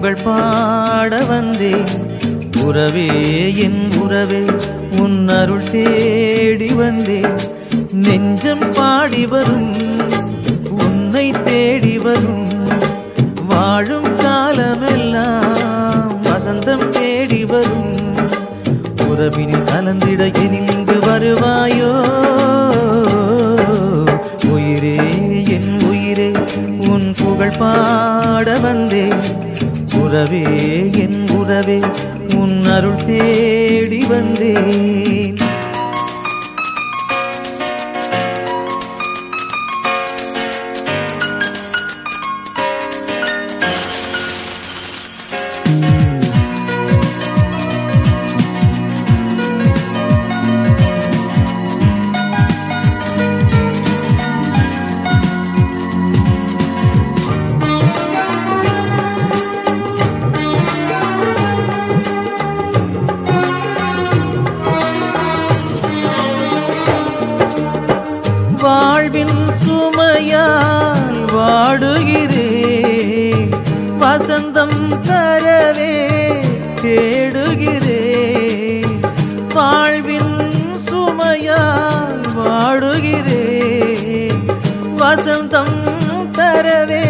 புகழ் பாட வந்தேன் உறவே என் உறவே உன் அருள் தேடி வந்தேன் நெஞ்சம் பாடி வரும் உன்னை தேடி வரும் வாழும் காலமெல்லாம் வசந்தம் தேடி வரும் உறவினில் கலந்திட எனில் இங்கு வருவாயோ உயிரே என் உயிரே உன் புகழ் பாட வந்தேன் உறவே என் உறவே உன் அருள் தேடி வந்தேன் வாழ்வின் சுமையால் வாடுகிறேன் வசந்தம் தரவே தேடுகிறேன் வாழ்வின் சுமையால் வாடுகிறேன் வசந்தம் தரவே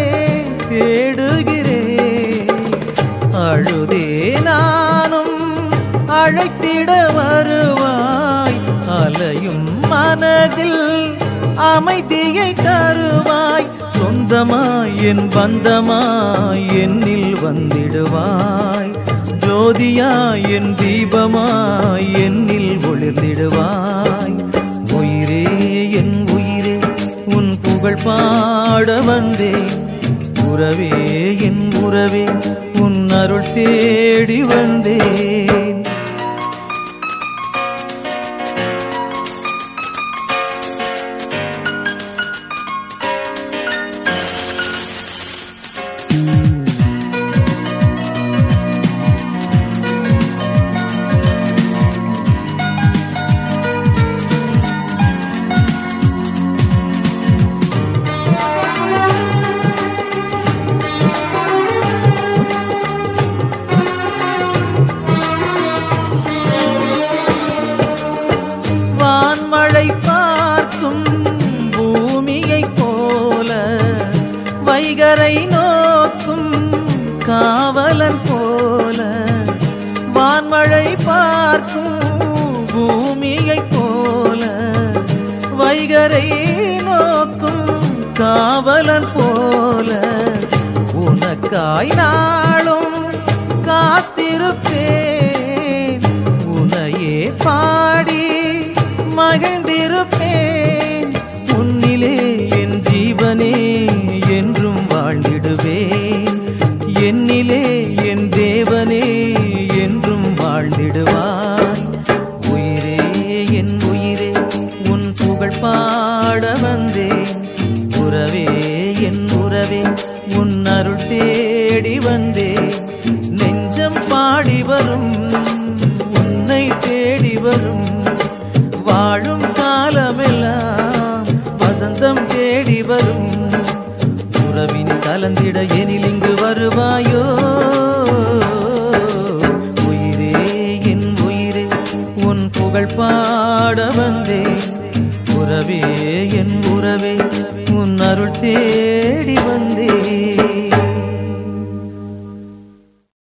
தேடுகிறேன் அழுதே நானும் அழைத்திட வருவாய் அலையும் மனதில் அமைதியை தருவாய் சொந்தமாய் என் பந்தமாய் என்னில் வந்திடுவாய் ஜோதியாய் என் தீபமாய் என்னில் ஒளிர்ந்திடுவாய் உயிரே என் உயிரே உன் புகழ் பாட வந்தேன் உறவே என் உறவே உன் அருள் தேடி வந்தேன் வான்மழை பார்க்கும் பூமியைப் போல வைகரை நோக்கும் காவலன் போல வான்மழை பார்க்கும் பூமியைப் போல வைகரை நோக்கும் காவலன் போல உனக்காய் நாளும் காத்திருப்பேன் உனையே பாடி மகிழ்ந்திருப்பேன் உன்னிலே என் ஜீவனே என்றும் வாழ்ந்திடுவேன் என்னிலே என் தேவனே என்றும் வாழ்ந்திடுவாய் உயிரே என் உயிரே உன் புகழ் பாட வந்தேன் உறவே என் உறவே உன் அருள் தேடி வந்தேன் நெஞ்சம் பாடி வரும் உன்னை தேடி வரும் வாழும் காலமெல்லாம் வசந்தம் தேடி வரும் உறவின் கலந்திட எனில் இங்கு வருவாயோ உயிரே என் உயிரே உன் புகழ் பாட வந்தேன் உறவே என் உறவே உன் அருள் தேடி வந்தேன்